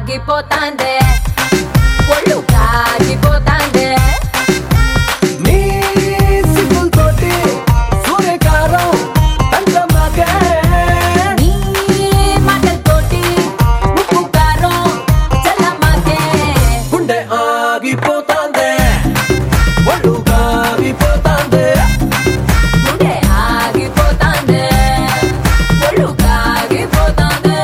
ఆగిపోతాందే ఒళ్ళు కాగిపోతాందే నీ సిగ్గులతోటి సూర్యకారం తండ్రమాకే నీ మాటలతోటి ఉప్పు కారం చల్లమాకే గుండె ఆగిపోతాందే ఒళ్ళు కాగిపోతాందే గుండె ఆగిపోతాందే ఒళ్ళు కాగిపోతాందే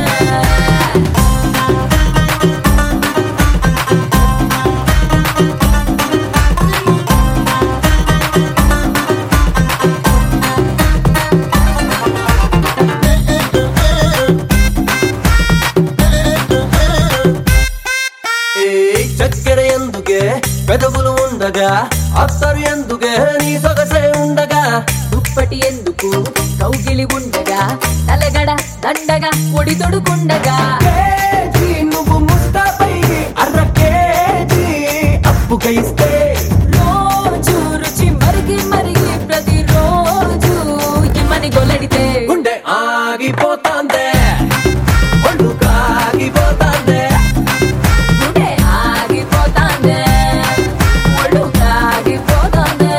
ఏ చక్కెర ఎందుకే పెదవులు ఉండగా అత్తరు ఎందుకే నీ సొగసే ఉండగా దుప్పటి ఎందుకు కౌగిలి ఉండగా తలగడ దండగా పొడి తొడుకుండగా కేజీ నువ్వు ముస్తాపై అర్ర కేజీ అప్పుగా ఇస్తే రోజు రుచి మరిగి మరిగి ప్రతిరోజు ఇమ్మని గొలడితే గుండె ఆగిపోతాందే ఒళ్ళు కాగిపోతాందే గుండె ఆగిపోతాందే ఒళ్ళు కాగిపోతాందే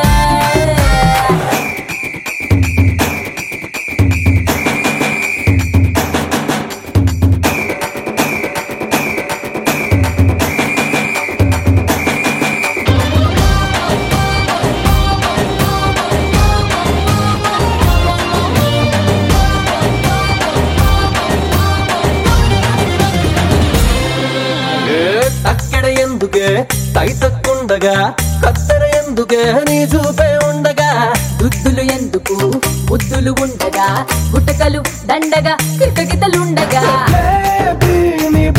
ఏ తక్కెడ ఎందుకే తైతక్కుండగా కత్తెర ఎందుకే నీ చూపే ఉండగా దుద్దులు ఎందుకు ముద్దులు ఉండగా గుట్టకలు దండగా కిటకితలుండగా బేబీ నీ